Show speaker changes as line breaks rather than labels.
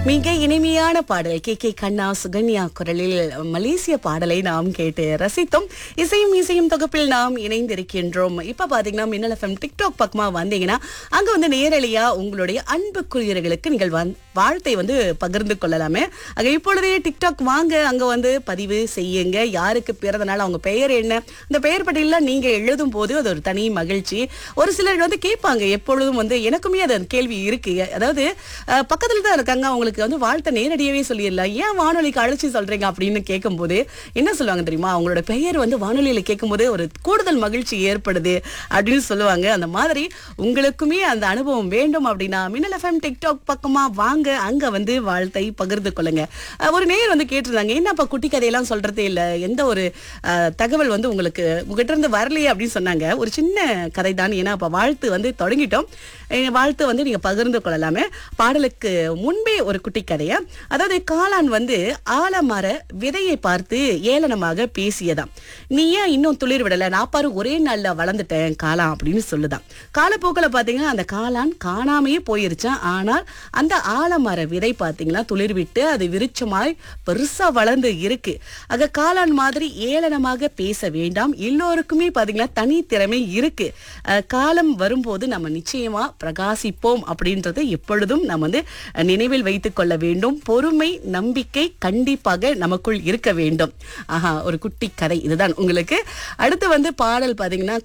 மிக இனிமையான பாடல் கே கே கண்ணா சுகன்யா குரலில் மலேசிய பாடலை நாம் கேட்டு ரசித்தோம் இசையும் இசையும் தொகுப்பில் நாம் இணைந்திருக்கின்றோம் இப்ப பாத்தீங்கன்னா மின்னல் எஃப்எம் டிக்டாக் பக்கமா வந்தீங்கன்னா அங்க வந்து நேரலையா உங்களுடைய அன்புக்குரியர்களுக்கு நீங்கள் வந்து வாழ்த்தை வந்து பகிர்ந்து கொள்ளலாமே அங்க இப்பொழுதே டிக்டாக் வாங்க அங்க வந்து பதிவு செய்யுங்க யாருக்கு பிறந்த நாள் அவங்க பெயர் என்ன இந்த பெயர் பட்டியலாம் நீங்க எழுதும் போது அது ஒரு தனி மகிழ்ச்சி ஒரு சிலர் வந்து கேட்பாங்க எப்பொழுதும் வந்து எனக்குமே அது அந்த கேள்வி இருக்கு அதாவது அஹ், பக்கத்துல தான் இருக்காங்க அவங்களுக்கு வந்து வாழ்த்தை நேரடியாவே சொல்லிடலாம் ஏன் வானொலிக்கு அழைச்சி சொல்றீங்க அப்படின்னு கேட்கும்போது என்ன சொல்லுவாங்க தெரியுமா அவங்களோட பெயர் வந்து வானொலியில கேட்கும்போது ஒரு கூடுதல் மகிழ்ச்சி ஏற்படுது அப்படின்னு சொல்லுவாங்க அந்த மாதிரி உங்களுக்குமே அந்த அனுபவம் வேண்டும் அப்படின்னா மின்னல் எஃப்எம் டிக்டாக் பக்கமா வாங்க அங்க வந்து வாழ்த்தை பகிர்ந்து கொள்ளுங்க அஹ், ஒரு நேயர் வந்து கேட்டிருந்தாங்க என்னப்பா குட்டி கதையெல்லாம் சொல்றதே இல்ல எந்த ஒரு அஹ், தகவல் வந்து உங்களுக்கு உங்ககிட்ட இருந்து வரலையே அப்படின்னு சொன்னாங்க ஒரு சின்ன கதை தான் ஏன்னா அப்ப வாழ்த்து வந்து தொடங்கிட்டோம் அஹ், வாழ்த்து வந்து நீங்க பகிர்ந்து கொள்ளலாமே பாடலுக்கு முன்பே ஒரு குட்டி கதையா அதாவது காளான் வந்து ஆலமர விதையை பார்த்து ஏளனமாக பேசியதாம் நீ ஏன் இன்னும் துளிர் விடல நான் பாரு ஒரே நாள்ல வளர்ந்துட்டேன் காளான் அப்படின்னு சொல்லுதாம் காலப்போக்கில் பாத்தீங்கன்னா அந்த காளான் காணாமையே போயிருச்சான் ஆனால் அந்த ஆலமர விதை பாத்தீங்கன்னா துளிர் விட்டு அது விருட்சமாய் பெருசா வளர்ந்து இருக்கு ஆக காளான் மாதிரி ஏளனமாக பேச வேண்டாம் எல்லோருக்குமே பாத்தீங்கன்னா தனித்திறமை இருக்கு அஹ், காலம் வரும்போது நம்ம நிச்சயமா பிரகாசிப்போம் அப்படின்றத எப்பொழுதும் நம்ம வந்து அஹ், நினைவில் வைத்துக் கொள்ள வேண்டும் பொறுமை நம்பிக்கை கண்டிப்பாக நமக்குள் இருக்க வேண்டும் ஆஹா ஒரு குட்டி கதை இதுதான் உங்களுக்கு அடுத்து வந்து பாடல் பாத்தீங்கன்னா